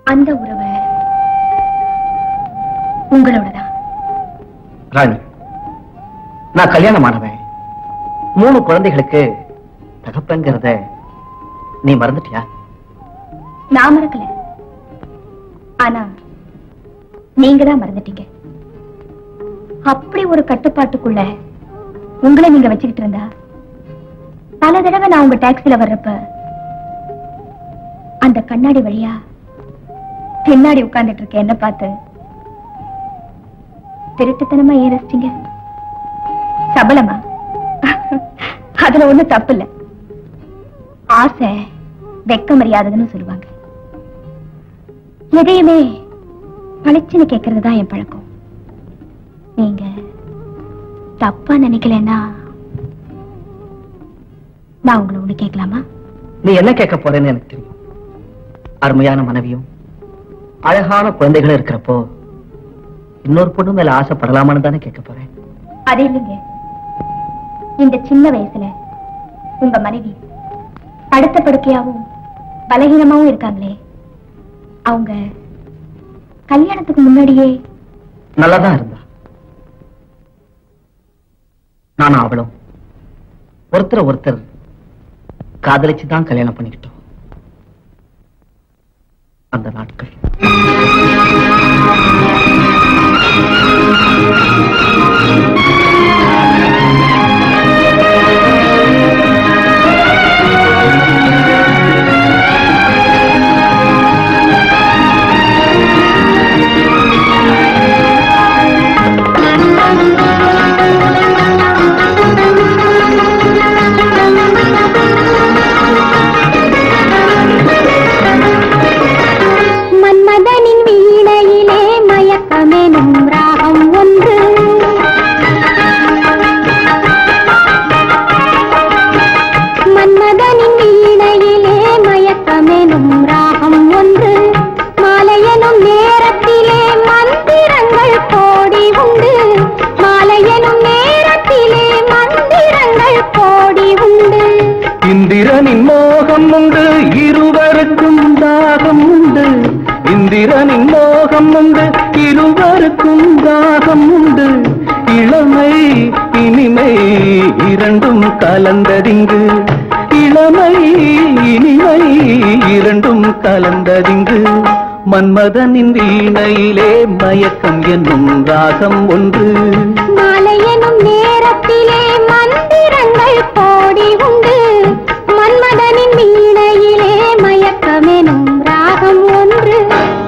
அந்த உறவை உங்களோடதான் ராணி நான் கல்யாணம் ஆனவன் மூணு குழந்தைகளுக்கு தகப்பங்கிறத நீ மறந்துட்டியா நான் மறக்கல ஆனா நீங்க தான் மறந்துட்டீங்க அப்படி ஒரு கட்டுப்பாட்டுக்குள்ள உங்களை நீங்க வச்சுக்கிட்டு இருந்தா பல தடவை நான் உங்க டாக்ஸில வர்றப்ப அந்த கண்ணாடி வழியா பின்னாடி உட்கார்ந்துட்டு இருக்க என்ன பார்த்து திருட்டுத்தனமா ஏன் ரசிச்சீங்க சபலமா அதுல ஒண்ணும் தப்பு இல்ல ஆசை வெக்க மரியாதைன்னு சொல்லுவாங்க எதையுமே பளிச்சுன்னு கேட்கறது தான் என் பழக்கம் நீங்க தப்பா நினைக்கலன்னா நான் உங்களை ஒண்ணு கேட்கலாமா நீ என்ன கேட்க போறேன்னு எனக்கு தெரியும் அருமையான மனைவியும் அழகான குழந்தைகளும் இருக்கிறப்போ இன்னொரு பொண்ணு மேல ஆசைப்படலாமான்னு தானே கேட்க போறேன் அது இல்லைங்க இந்த சின்ன வயசுல உங்க மனைவி படுத்த படுக்கையாவும் பலகீனமாவும் இருக்காங்களே அவங்க கல்யாணத்துக்கு முன்னாடியே நல்லாதான் இருந்தா நானும் அவளும் ஒருத்தர் ஒருத்தர் காதலிச்சு தான் கல்யாணம் பண்ணிக்கிட்டோம் அந்த நாட்கள் மன்மதனின் வீணையிலே மயக்கமெனும் ராகம் ஒன்று மன்மதனின் வீணையிலே மயக்கமெனும் ராகம் ஒன்று மாலையெனும் நேரத்திலே மந்திரங்கள் கோடி உண்டு மாலையெனும் நேரத்திலே மந்திரங்கள் கோடி உண்டு இந்திரனின் மோகம் உண்டு இருவருக்கும் தாகம் உண்டு இந்திரனின் மோகம் உண்டு இருவருக்கும் தாகம் உண்டு இளமை இனிமை இரண்டும் கலந்ததிங்கு இளமை இனிமை இரண்டும் கலந்ததிங்கு மன்மதனின் வீணையிலே மயக்கம் என்னும் ராகம் ஒன்று மாலையெனும் நேரத்திலே மந்திரங்கள் கோடி உண்டு மன்மதனின் வீணையிலே மயக்கமெனும் ராகம் ஒன்று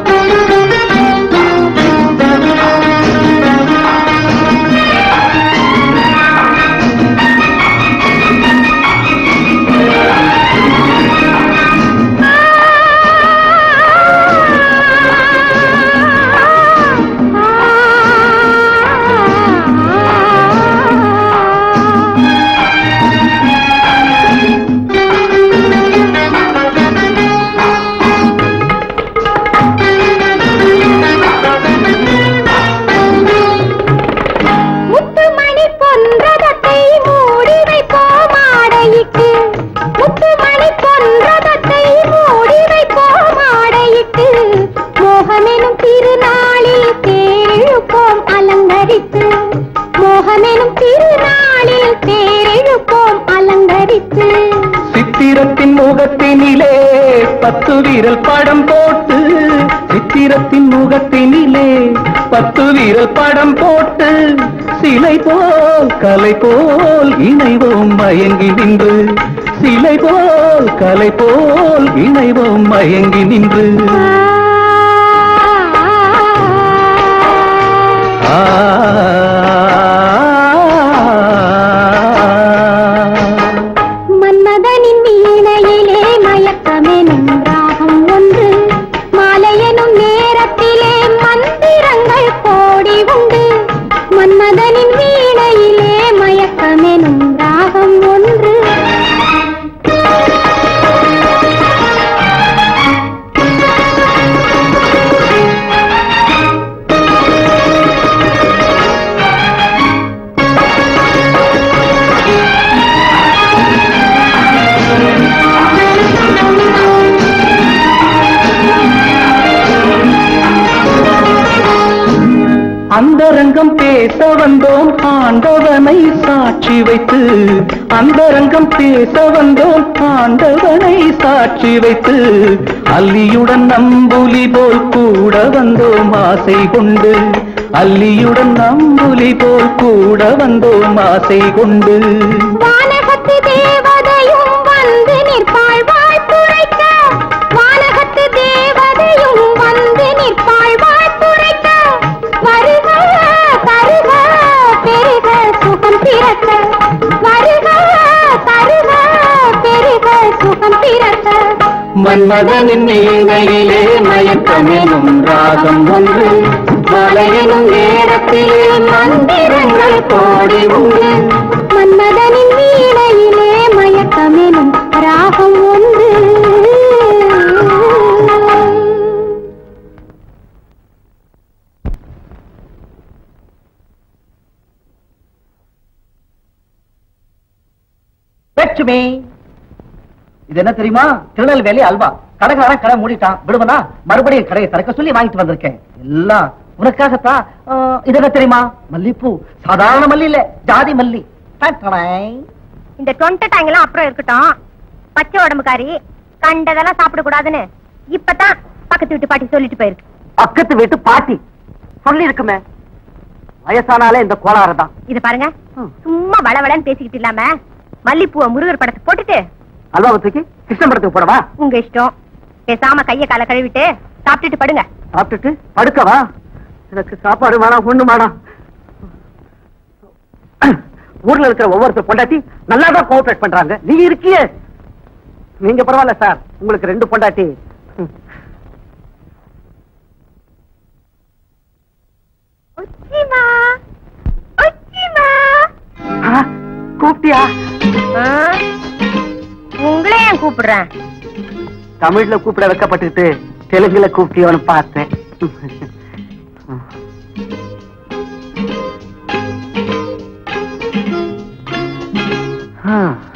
முத்துமணி பொன்றதத்தை மூடி வைப்போம் ஆடையிட்டு முத்துமணி பொன்றதத்தை மூடி வைப்போம் ஆடையிட்டு மோகமெனும் திருநாளில் தேரிழுப்போம் அலங்கரித்து மோகமெனும் திருநாளில் தேரிழுப்போம் அலங்கரித்து சித்திரத்தின் முகத்தினிலே பத்து வீரல் படம் போட்டு சித்திரத்தின் முகத்தினிலே பத்து வீரல் படம் போட்டு சிலை போல் கலை போல் இணைவோம் மயங்கி நின்று சிலை போல் கலை போல் இணைவோம் மயங்கி நின்று ஆ மன்மதனின் வீணையிலே மயக்கமெனும் ராகம் ஒன்று மாலையெனும் நேரத்திலே மந்திரங்கள் கோடி உண்டு மன்மதனின் வீணையிலே மயக்கமெனும் ராகம் ஒன்று அந்த ரங்கம் பேச வந்தோம் ஆண்டவனை சாட்சி வைத்து அந்த ரங்கம் பேச வந்தோம் ஆண்டவனை சாட்சி வைத்து அல்லியுடன் நம்புலி போல் கூட வந்தோம் ஆசை கொண்டு அல்லியுடன் நம்புலி போல் கூட வந்தோம் ஆசை கொண்டு வானகத்து தேவதையும் வந்து நிற்பாள் வாழ்த்துரைக்க வானகத்து தேவதையும் வந்து நிற்பாள் வாழ்த்துரைக்க வருக தருக பெருக சுகம் பிறக்க வருக தருக பெருக சுகம் பிறக்க மன்மதனின் மேலையிலே மயக்கமெனும் ராகம் ஒன்று மலையெனும் நேரத்திலே மந்திரங்கள் கோடி உண்டு மன்மதனின் வீணையிலே மயக்கமெனும் ராகம் ஒன்று லட்சுமி இது என்ன தெரியுமா திருநெல்வேலி அல்வா கடைக்காரன் கடை மூடிட்டான் விடுவனா மறுபடியும் கடையை திறக்க சொல்லி வாங்கிட்டு வந்திருக்கேன் எல்லாம் உனக்காகத்தான் ஆ, இது என்ன தெரியுமா மல்லிப்பூ சாதாரண மல்லி இல்ல ஜாதி மல்லி டடடை. இந்த தொண்டட்டாங்கெல்லாம் அப்புறம் இருக்கட்டும் பச்சை உடம்புக்காரி கண்டதெல்லாம் சாப்பிட கூடாதுன்னு இப்பதான் பக்கத்து வீட்டு பாட்டி சொல்லிட்டு போயிருக்கு பக்கத்து வீட்டு பாட்டி சொல்லி இருக்குமே வயசானாலே இந்த கோளாறு தான் இது பாருங்க ம். சும்மா வளவளன்னு பேசிக்கிட்டு இல்லாம மல்லிப்பூவை முருகர் படத்தை போட்டுட்டு அல்வாவத்துக்கு கிருஷ்ணன் படத்துக்கு போடவா உங்க இஷ்டம் பேசாம கைய கால கழுவிட்டு சாப்பிட்டுட்டு படுங்க சாப்பிட்டுட்டு படுக்கவா எனக்கு சாப்பாடு வேணாம் ஒண்ணு வேணாம் ஊர்ல இருக்கிற ஒவ்வொருத்தர் பொண்டாட்டி நல்லா தான் கோஆபரேட் பண்றாங்க நீங்க இருக்கியே நீங்க பரவாயில்ல சார் உங்களுக்கு ரெண்டு பொண்டாட்டி உச்சிமா உச்சிமா ஆ, கூப்பிட்டியா உங்களே ஏன் கூப்பிடுறேன் தமிழ்ல கூப்பிட வைக்கப்பட்டுட்டு தெலுங்குல கூப்பிட்டியோன்னு பார்த்தேன் ஆ.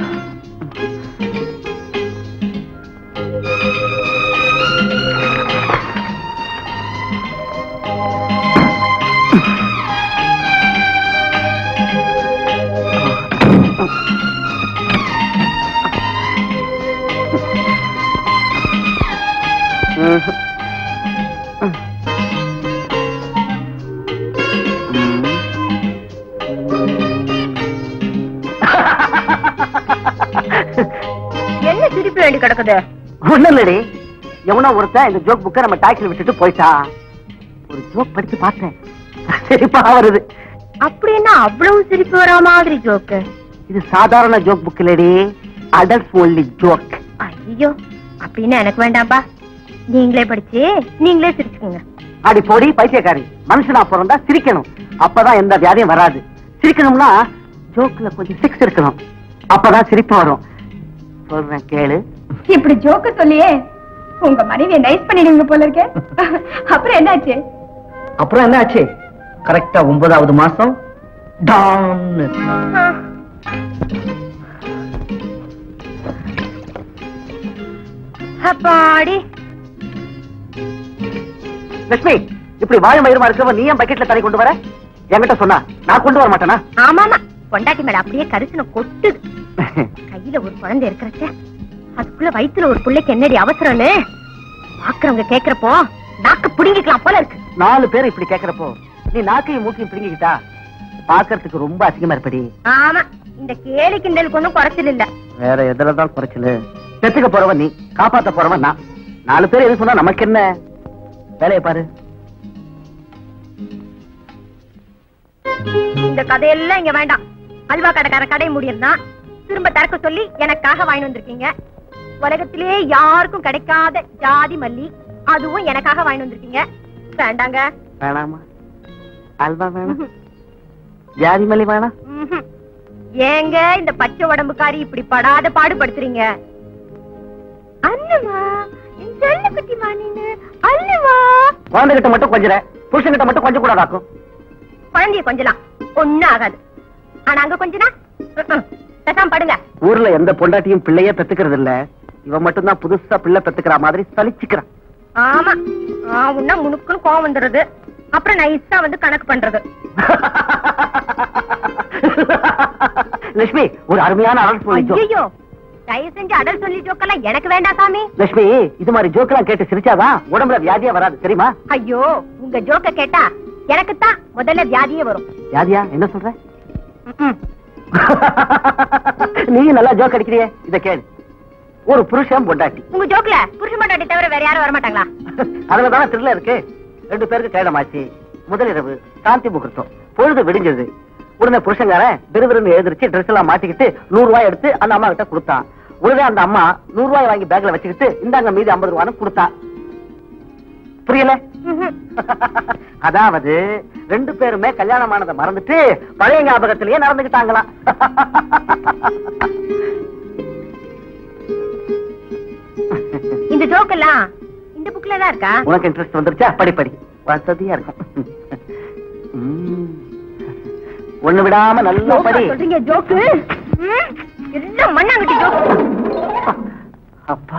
என்ன சிரிப்பு வேண்டி கிடக்குது ஒண்ணும் இல்லடி எவனோ ஒருத்தன் இந்த ஜோக் புக்கை நம்ம டாக்ஸில விட்டுட்டு போயிட்டான் ஒரு ஜோக் படிச்சு பார்த்தேன் சிரிப்பா வருது அப்படின்னா அவ்வளவு சிரிப்பு வரா மாதிரி ஜோக்கு இது சாதாரண ஜோக் புக் இல்லடி அடல்ட் ஒன்லி ஜோக் ஐயோ அப்படின்னா எனக்கு வேண்டாம்பா நீங்களே படிச்சு நீங்களே சிரிச்சுக்குங்க அடி போடி பைத்தியக்காரி மனுஷனா பிறந்தா சிரிக்கணும் அப்பதான் எந்த வியாதியும் வராது சிரிக்கணும்னா ஜோக்ல கொஞ்சம் சிக்ஸ் இருக்கணும் அப்பதான் சிரிப்பு வரும் சொல்றேன் கேளு இப்படி ஜோக்க சொல்லியே உங்க மனைவியை நைஸ் பண்ணிடுங்க போல இருக்கே அப்புறம் என்னாச்சு அப்புறம் என்ன ஆச்சு கரெக்டா ஒன்பதாவது மாசம் டான்னு அப்பாடி லட்சுமி இப்படி வாழ மயிரமா இருக்கிறவன் நீ ஏன் பக்கெட்ல தண்ணி கொண்டு வர என்கிட்ட சொன்னா நான் கொண்டு வர மாட்டேனா ஆமாமா பொண்டாட்டி மேல அப்படியே கரிசனை கொட்டுது கையில ஒரு குழந்தை இருக்கிறச்ச அதுக்குள்ள வயித்துல ஒரு பிள்ளைக்கு என்னடி அவசரம்னு பாக்குறவங்க கேக்குறப்போ நாக்கு புடுங்கிக்கலாம் போல இருக்கு நாலு பேர் இப்படி கேக்குறப்போ நீ நாக்கையும் மூக்கையும் பிடுங்கிக்கிட்டா பாக்குறதுக்கு ரொம்ப அசிங்கமா இருப்படி ஆமா இந்த கேலி கிண்டலுக்கு ஒண்ணும் குறைச்சல் இல்ல வேற எதுலதான் குறைச்சலு பெத்துக்க போறவன் நீ காப்பாத்த போறவன் நான் நாலு பேர் எது சொன்னா நமக்கு என்ன வேலையை பாரு இந்த கதையெல்லாம் இங்க வேண்டாம் அல்வா கடைக்கார கடை முடியிருந்தான் திரும்ப திறக்க சொல்லி எனக்காக வாங்கி வந்திருக்கீங்க உலகத்திலேயே யாருக்கும் கிடைக்காத ஜாதி மல்லி அதுவும் எனக்காக வாங்கி வந்திருக்கீங்க வேண்டாங்க வேணாமா அல்வா வேணாம் ஜாதி மல்லி வேணாம் ம்ஹும். ஏங்க இந்த பச்சை உடம்புக்காரி இப்படி படாத பாடுபடுத்துறீங்க அண்ணுமா சொல்லு குட்டிமா நீனு அண்ணுமா குழந்தைகிட்ட மட்டும் கொஞ்சம் புருஷன்கிட்ட மட்டும் கொஞ்சம் கூடாதாக்கும் குழந்தைய கொஞ்சலாம் ஒண்ணும் ஆகாது ஆனா அங்க கொஞ்சனா ம்ம். பேசாம படுங்க ஊர்ல எந்த பொண்டாட்டியும் பிள்ளையே பெத்துக்கிறது இல்ல இவன் மட்டும்தான் புதுசா பிள்ளை பெத்துக்கிற மாதிரி சலிச்சுக்கிறான் ஆமா ஆவுன்னா முனுக்குன்னு கோவம் வந்துடுது அப்புறம் நைஸா வந்து கணக்கு பண்றது லட்சுமி ஒரு அருமையான அடல் சொல்லி joke. ஐயோ தயவு செஞ்சு அடல் சொல்லி ஜோக்கெல்லாம் எனக்கு வேண்டாம் சாமி லட்சுமி இது மாதிரி ஜோக்கெல்லாம் கேட்டு சிரிச்சாதான் உடம்புல வியாதியே வராது தெரியுமா ஐயோ உங்க ஜோக்க கேட்டா எனக்கு தான் முதல்ல வியாதியே வரும் வியாதியா என்ன சொல்ற ம்ம். நீ நல்லா ஜோக் அடிக்கிறியே இத கேளு ஒரு புருஷன் பொண்டாட்டி உங்க ஜோக்ல புருஷ மாட்டாட்டி தவிர வேற யாரும் வர மாட்டாங்களா அதுலதான திருல இருக்கு ரெண்டு பேருக்கு கல்யாணமாச்சு முதலிரவு சாந்தி முகூர்த்தம் பொழுது விடிஞ்சது உடனே புருஷங்காரன் விறுவிறுன்னு எழுந்திருச்சு ட்ரெஸ் எல்லாம் மாட்டிக்கிட்டு நூறு ரூபாய் எடுத்து அந்த அம்மா கிட்ட கொடுத்தான் உடனே அந்த அம்மா நூறு ரூபாய் வாங்கி பேக்ல வச்சுக்கிட்டு இந்தாங்க மீதி ஐம்பது ரூபான்னு கொடுத்தா புரியல ம்ஹும். அதாவது ரெண்டு பேருமே கல்யாணமானதை மறந்துட்டு பழைய ஞாபகத்திலேயே நடந்துகிட்டாங்களாம் இந்த ஜோக் எல்லாம் இந்த புக்ல தான் இருக்கா உனக்கு இன்ட்ரெஸ்ட் வந்துருச்சா படி படி வசதியா இருக்கும் ம். ஒண்ணு விடாம நல்லா ஜோக்கா படி சொல்றீங்க ஜோக்கு ம், எல்லாம் மண்ணாங்கட்டி ஜோக் அப்பா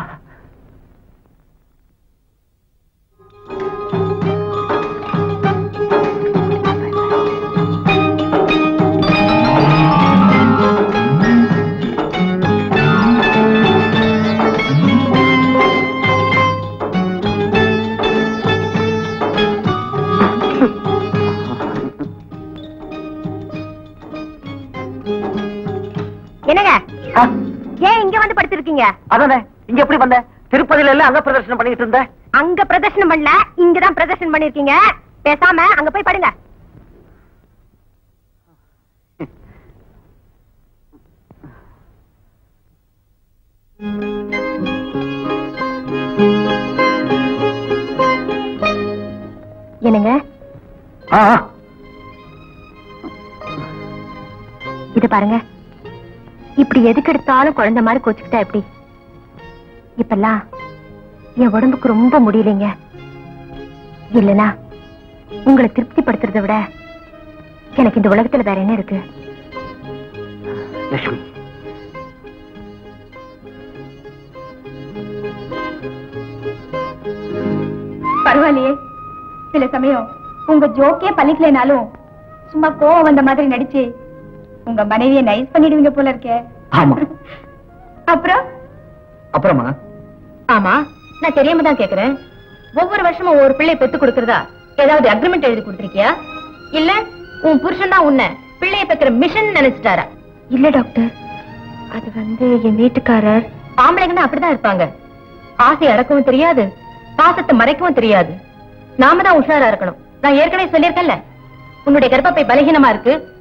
என்னங்க ஆ, ஏன் இங்க வந்து படுத்திருக்கீங்க அதானே இங்க எப்படி வந்த திருப்பதியில எல்லாம் அங்க பிரதர்ஷனம் பண்ணிட்டு இருந்த அங்க பிரதர்ஷனம் பண்ணல இங்கதான் பிரதர்ஷனம் பண்ணிருக்கீங்க பேசாம அங்க போய் படுங்க என்னங்க ஆ, ஆ. இது பாருங்க இப்படி எதுக்கு எடுத்தாலும் குழந்தை மாதிரி கோச்சுக்கிட்டா எப்படி இப்பெல்லாம் என் உடம்புக்கு ரொம்ப முடியலைங்க இல்லனா உங்களை திருப்திப்படுத்துறதை விட எனக்கு இந்த உலகத்துல வேற என்ன இருக்கு லட்சுமி பரவாயில்லையே சில சமயம் உங்க ஜோக்கே பலிக்கலைனாலும் சும்மா கோவம் வந்த மாதிரி நடிச்சு உங்க மனைவிய நைஸ் பண்ணிடுவீங்க போல இருக்கே ஆமா அப்புறம் அப்புறமா ஆமா நான் தெரியாம தான் கேக்குறேன் ஒவ்வொரு வருஷமும் ஒவ்வொரு பிள்ளை பெத்து கொடுக்கறதா ஏதாவது அக்ரிமெண்ட் எழுதி கொடுத்திருக்கியா இல்ல உன் புருஷன் தான் உன்னை பிள்ளைய பெக்கிற மிஷன் நினைச்சிட்டாரா இல்ல டாக்டர் அது வந்து என் வீட்டுக்காரர் ஆம்பளைங்கன்னா அப்படிதான் இருப்பாங்க ஆசை அடக்கவும் தெரியாது பாசத்தை மறைக்கவும் தெரியாது நாம தான் உஷாரா இருக்கணும் நான் ஏற்கனவே சொல்லியிருக்கேன்ல உன்னுடைய கர்ப்பப்பை பலகீனமா இருக்கு